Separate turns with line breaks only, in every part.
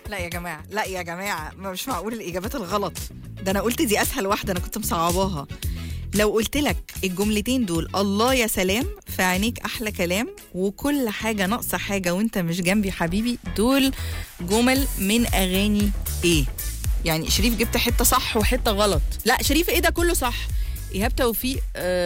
لا يا جماعه لا يا جماعه ما مش معقول الاجابات الغلط ده انا قلت دي اسهل واحده انا كنت مصعباها لو قلت لك الجملتين دول الله يا سلام في عينيك احلى كلام وكل حاجه ناقصه حاجه وانت مش جنبي حبيبي دول جمل من اغاني ايه يعني شريف جبت حته صح وحته غلط لا شريف ايه ده كله صح ايهاب توفيق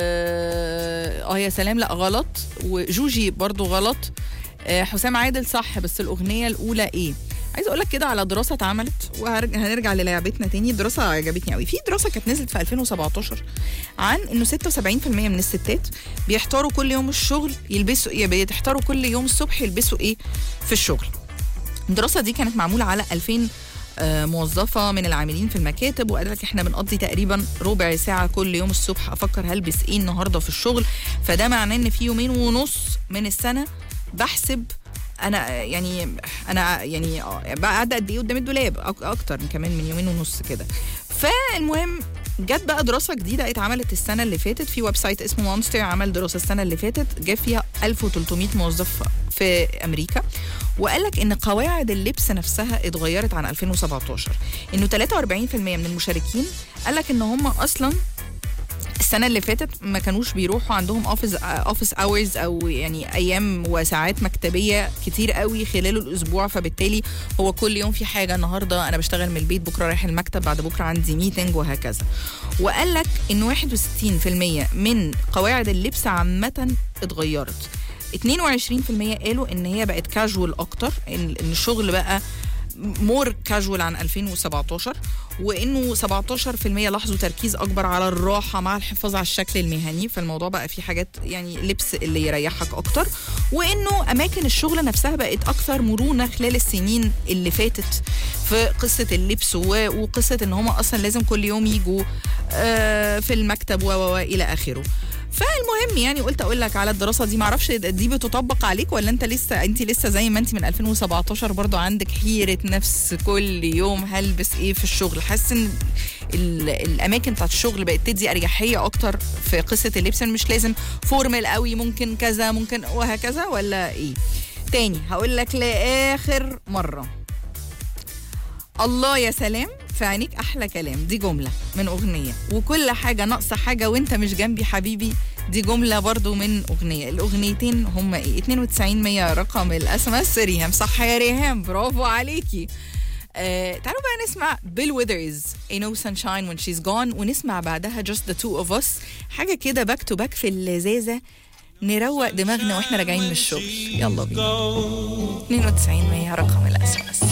اه, آه يا سلام لا غلط وجوجي برضو غلط آه حسام عادل صح بس الاغنيه الاولى ايه عايزه اقول لك كده على دراسه اتعملت وهنرجع للعبتنا تاني دراسه عجبتني قوي في دراسه كانت نزلت في 2017 عن انه 76% من الستات بيحتاروا كل يوم الشغل يلبسوا ايه بيحتاروا كل يوم الصبح يلبسوا ايه في الشغل الدراسه دي كانت معموله على 2000 آه، موظفه من العاملين في المكاتب وقال لك احنا بنقضي تقريبا ربع ساعه كل يوم الصبح افكر هلبس ايه النهارده في الشغل فده معناه ان في يومين ونص من السنه بحسب انا يعني انا يعني بعد قد ايه قدام الدولاب أك- اكتر كمان من يومين ونص كده فالمهم جت بقى دراسه جديده اتعملت السنه اللي فاتت في ويب سايت اسمه مونستر عمل دراسه السنه اللي فاتت جاب فيها 1300 موظف في امريكا وقال لك ان قواعد اللبس نفسها اتغيرت عن 2017 انه 43% من المشاركين قال لك ان هم اصلا السنه اللي فاتت ما كانوش بيروحوا عندهم اوفيس اوفيس اورز او يعني ايام وساعات مكتبيه كتير قوي خلال الاسبوع فبالتالي هو كل يوم في حاجه النهارده انا بشتغل من البيت بكره رايح المكتب بعد بكره عندي ميتنج وهكذا وقال لك ان 61% من قواعد اللبس عامه اتغيرت 22% قالوا ان هي بقت كاجوال اكتر ان إن الشغل بقى مور كاجوال عن 2017 وانه 17% لاحظوا تركيز اكبر على الراحه مع الحفاظ على الشكل المهني فالموضوع بقى فيه حاجات يعني لبس اللي يريحك اكتر وانه اماكن الشغل نفسها بقت اكثر مرونه خلال السنين اللي فاتت في قصه اللبس و- وقصه ان هم اصلا لازم كل يوم يجوا آه، في المكتب و و- و الى اخره فالمهم يعني قلت اقول لك على الدراسه دي معرفش دي بتطبق عليك ولا انت لسه انت لسه زي ما انت من 2017 برضو عندك حيره نفس كل يوم هلبس ايه في الشغل حاسس ان ال- الاماكن بتاعت الشغل بقت تدي اريحيه اكتر في قصه اللبس إن مش لازم فورمال قوي ممكن كذا ممكن وهكذا ولا ايه تاني هقول لك لاخر مره الله يا سلام في عينيك احلى كلام دي جمله من اغنيه وكل حاجه ناقصه حاجه وانت مش جنبي حبيبي دي جمله برضو من اغنيه الاغنيتين هما ايه 92 100 رقم الاس ام اس ريهام صح يا ريهام برافو عليكي آه تعالوا بقى نسمع بيل ويذرز Ain't No Sunshine When She's Gone ونسمع بعدها Just the Two of Us حاجة كده باك تو باك في اللذاذة نروق دماغنا واحنا راجعين من الشغل يلا بينا 92 100 رقم الاس ام اس